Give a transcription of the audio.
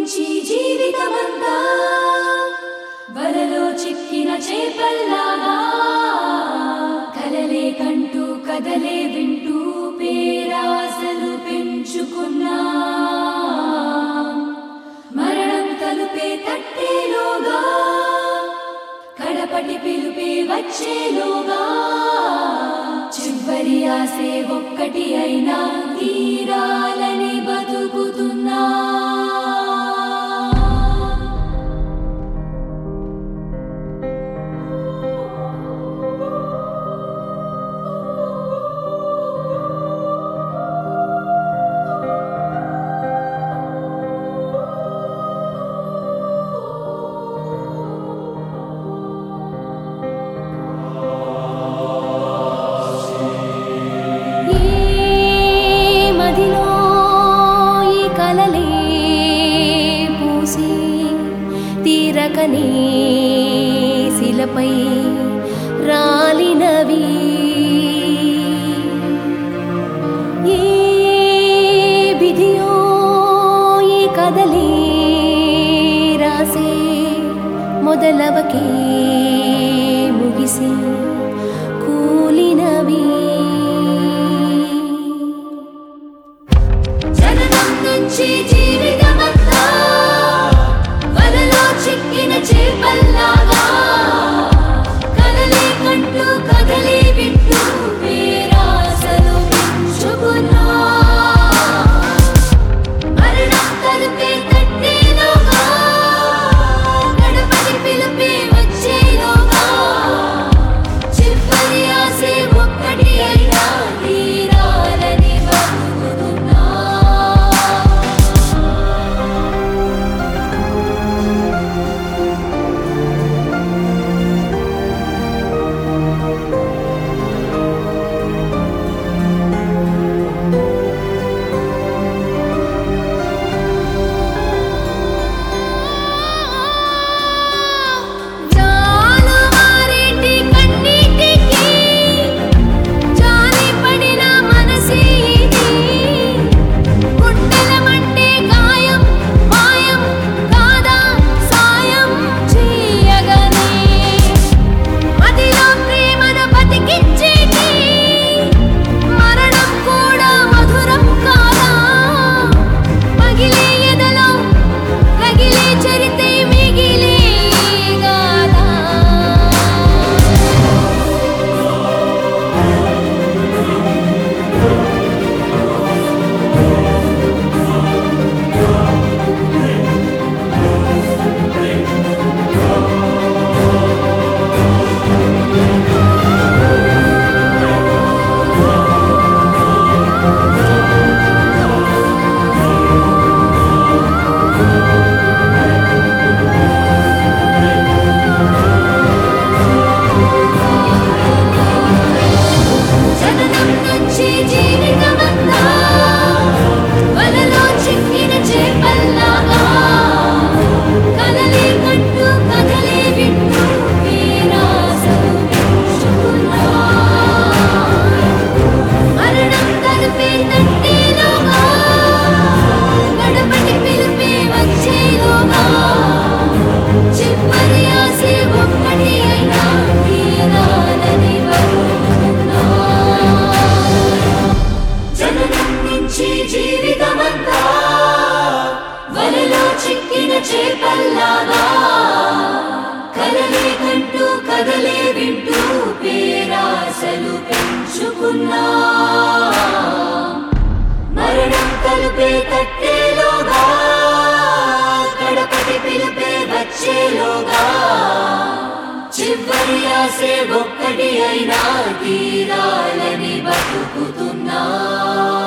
నుంచి జీవితమంతా వలలో చిక్కిన చేపల్లాగా కలలే కంటూ కదలే వింటూ పేరాసలు పెంచుకున్నా మరణం తలుపే తట్టేలోగా కడపటి పిలుపే వచ్చేలోగా చివరి ఆసే ఒక్కటి అయినా తీరాలని బతుకుతున్నా ఈ మదిలో ఈ కలలే పూసి తీరకనే శిలపై రాలినవి ఏ విధియో ఈ కదలే రాసే మొదలవకే ముగిసి కూలినవి జననం నుంచి జీవితమంతా వలలో చిక్కిన చేపల్లాగా కలలే కంటూ కదలే వింటూ పేరాసలు పెంచుకున్నా మరణం తలుపే తట్టేలోగా గడపటి పిలుపే వచ్చేలోగా చివరి ఆసే ఒక్కటి అయినా తీరాలని బతుకుతున్నా జాలువారేటి కన్నీటికి జాలి పడిన మనసే ఇది గుండెలమంటే గాయం మాయం కాదా సాయం చేయగనే మదిలో ప్రేమను బతికించేటి మరణం కూడా మధురం కాదా పగిలే ఎదలో రగిలే చరితే మిగిలే గాదా జననం నుంచి జీవితమంతా వలలో చిక్కిన చేపల్లాగా కలలే కంటూ కదలే వింటూ పేరాసలు పెంచుకున్నా మరణం తలుపే తట్టేలోగా గడపటి పిలుపే వచ్చేలోగా చివరి ఆసే ఒక్కటి అయినా తీరాలని బతుకుతున్నా జననం నుంచి జీవితమంతా వలలో చిక్కిన చేపల్లాగా కలలే కంటూ కదలే వింటూ పేరాసలు పెంచుకున్నా మరణం తలుపే తట్టేలోగా కడపటి పిలుపే వచ్చేలోగా చివరి ఆసే ఒక్కటి అయినా తీరాలని బతుకుతున్నా